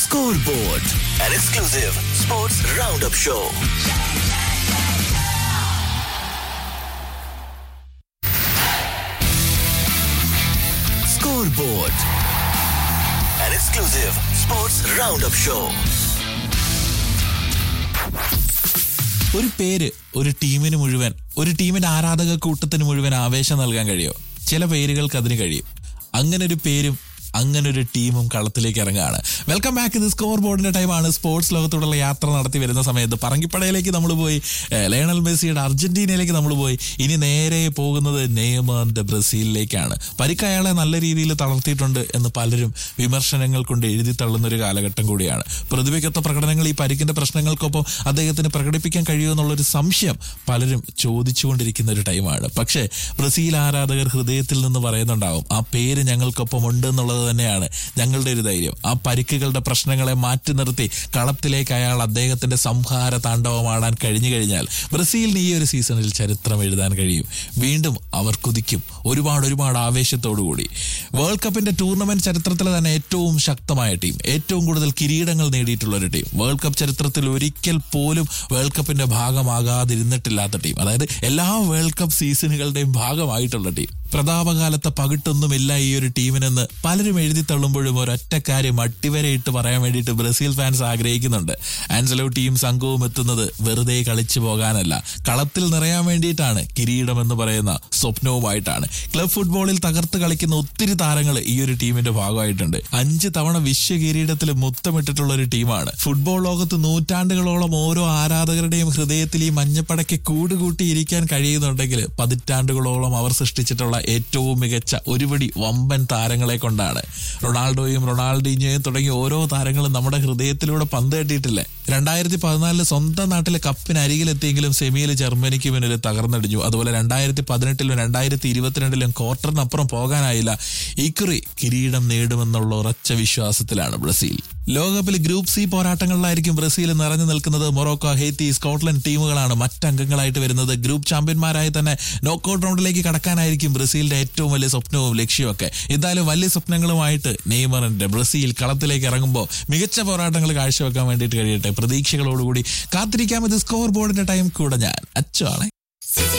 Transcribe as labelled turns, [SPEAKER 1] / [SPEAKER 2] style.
[SPEAKER 1] Scoreboard, an exclusive sports roundup show. Scoreboard, an exclusive sports roundup show.
[SPEAKER 2] ഒരു പേര് ഒരു ടീമിന് മുഴുവൻ ഒരു ടീമിന്റെ ആരാധക കൂട്ടത്തിന് മുഴുവൻ ആവേശം നൽകാൻ കഴിയോ ചില പേരുകൾക്ക് അതിന് കഴിയും അങ്ങനെ ഒരു പേരും അങ്ങനെ ഒരു ടീമും കളത്തിലേക്ക് ഇറങ്ങുകയാണ് വെൽക്കം ബാക്ക് ഇത് സ്കോർ ബോർഡിന്റെ ടൈമാണ് സ്പോർട്സ് ലോകത്തോടുള്ള യാത്ര നടത്തി വരുന്ന സമയത്ത് പറങ്കിപ്പടയിലേക്ക് നമ്മൾ പോയി ഏഹ്, ലയണൽ മെസ്സിയുടെ അർജന്റീനയിലേക്ക് നമ്മൾ പോയി ഇനി നേരെ പോകുന്നത് നെയ്മറിന്റെ ബ്രസീലിലേക്കാണ് പരിക്ക് അയാളെ നല്ല രീതിയിൽ തളർത്തിയിട്ടുണ്ട് എന്ന് പലരും വിമർശനങ്ങൾ കൊണ്ട് എഴുതി തള്ളുന്ന ഒരു കാലഘട്ടം കൂടിയാണ് പ്രതിഭയ്ക്കൊത്ത പ്രകടനങ്ങൾ ഈ പരിക്കിന്റെ പ്രശ്നങ്ങൾക്കൊപ്പം അദ്ദേഹത്തിന് പ്രകടിപ്പിക്കാൻ കഴിയുമോ എന്നുള്ളൊരു സംശയം പലരും ചോദിച്ചുകൊണ്ടിരിക്കുന്ന ഒരു ടൈമാണ് പക്ഷേ ബ്രസീൽ ആരാധകർ ഹൃദയത്തിൽ നിന്ന് പറയുന്നുണ്ടാവും ആ പേര് ഞങ്ങൾക്കൊപ്പം ഉണ്ട് എന്നുള്ളത് തന്നെയാണ് ഞങ്ങളുടെ ഒരു ധൈര്യം ആ പരിക്കുകളുടെ പ്രശ്നങ്ങളെ മാറ്റി നിർത്തി കളത്തിലേക്ക് അയാൾ അദ്ദേഹത്തിന്റെ സംഹാര താണ്ഡവമാടാൻ കഴിഞ്ഞു കഴിഞ്ഞാൽ ബ്രസീലിന് ഈ ഒരു സീസണിൽ ചരിത്രം എഴുതാൻ കഴിയും വീണ്ടും അവർ കുതിക്കും ഒരുപാട് ഒരുപാട് ആവേശത്തോടു കൂടി വേൾഡ് കപ്പിന്റെ ടൂർണമെന്റ് ചരിത്രത്തിലെ തന്നെ ഏറ്റവും ശക്തമായ ടീം ഏറ്റവും കൂടുതൽ കിരീടങ്ങൾ നേടിയിട്ടുള്ള ഒരു ടീം വേൾഡ് കപ്പ് ചരിത്രത്തിൽ ഒരിക്കൽ പോലും വേൾഡ് കപ്പിന്റെ ഭാഗമാകാതിരുന്നിട്ടില്ലാത്ത ടീം അതായത് എല്ലാ വേൾഡ് കപ്പ് സീസണുകളുടെയും ഭാഗമായിട്ടുള്ള ടീം പ്രതാപകാലത്തെ പകിട്ടൊന്നുമില്ല ഈ ഒരു ടീമിനെന്ന് പലരും എഴുതി തള്ളുമ്പോഴും ഒരൊറ്റ കാര്യം അട്ടിവരയിട്ട് പറയാൻ വേണ്ടിയിട്ട് ബ്രസീൽ ഫാൻസ് ആഗ്രഹിക്കുന്നുണ്ട് ആൻസലോ ടീം സംഘവും എത്തുന്നത് വെറുതെ കളിച്ചു പോകാനല്ല കളത്തിൽ നിറയാൻ വേണ്ടിയിട്ടാണ് കിരീടം എന്ന് പറയുന്ന സ്വപ്നവുമായിട്ടാണ് ക്ലബ് ഫുട്ബോളിൽ തകർത്ത് കളിക്കുന്ന ഒത്തിരി താരങ്ങൾ ഈ ഒരു ടീമിന്റെ ഭാഗമായിട്ടുണ്ട് അഞ്ച് തവണ വിശ്വ കിരീടത്തിൽ മുത്തമിട്ടിട്ടുള്ള ഒരു ടീമാണ് ഫുട്ബോൾ ലോകത്ത് നൂറ്റാണ്ടുകളോളം ഓരോ ആരാധകരുടെയും ഹൃദയത്തിൽ ഈ മഞ്ഞപ്പടയ്ക്ക് കൂടുകൂട്ടിയിരിക്കാൻ കഴിയുന്നുണ്ടെങ്കിൽ പതിറ്റാണ്ടുകളോളം അവർ സൃഷ്ടിച്ചിട്ടുള്ള ഏറ്റവും മികച്ച ഒരുപടി വമ്പൻ താരങ്ങളെ കൊണ്ടാണ് റൊണാൾഡോയും റൊണാൾഡീഞ്ഞോയും തുടങ്ങിയ ഓരോ താരങ്ങളും നമ്മുടെ ഹൃദയത്തിലൂടെ പന്ത് കെട്ടിയിട്ടില്ലേ രണ്ടായിരത്തി പതിനാലില് സ്വന്തം നാട്ടിലെ കപ്പിന് അരികിലെത്തിയെങ്കിലും സെമിയിൽ ജർമ്മനിക്ക് മുന്നിൽ തകർന്നടിഞ്ഞു അതുപോലെ രണ്ടായിരത്തി പതിനെട്ടിലും രണ്ടായിരത്തി ഇരുപത്തിരണ്ടിലും ക്വാർട്ടറിനപ്പുറം പോകാനായില്ല ഇക്കുറി കിരീടം നേടുമെന്നുള്ള ഉറച്ച വിശ്വാസത്തിലാണ് ബ്രസീൽ ലോകകപ്പിൽ ഗ്രൂപ്പ് സി പോരാട്ടങ്ങളിലായിരിക്കും ബ്രസീൽ നിറഞ്ഞു നിൽക്കുന്നത് മൊറോക്കോ ഹെയ്ത്തി സ്കോട്ട്ലൻഡ് ടീമുകളാണ് മറ്റംഗങ്ങളായിട്ട് വരുന്നത് ഗ്രൂപ്പ് ചാമ്പ്യന്മാരായി തന്നെ നോക്കൌട്ട് റൗണ്ടിലേക്ക് കടക്കാനായിരിക്കും ബ്രസീലിന്റെ ഏറ്റവും വലിയ സ്വപ്നവും ലക്ഷ്യവും എന്തായാലും വലിയ സ്വപ്നങ്ങളുമായിട്ട് നെയ്മറിന്റെ ബ്രസീൽ കളത്തിലേക്ക് ഇറങ്ങുമ്പോൾ മികച്ച പോരാട്ടങ്ങൾ കാഴ്ചവെക്കാൻ വേണ്ടിയിട്ട് കഴിയട്ടെ പ്രതീക്ഷകളോടുകൂടി കാത്തിരിക്കാം ഇത് സ്കോർ ബോർഡിന്റെ ടൈം കൂടെ ഞാൻ അച്ചു ആണ്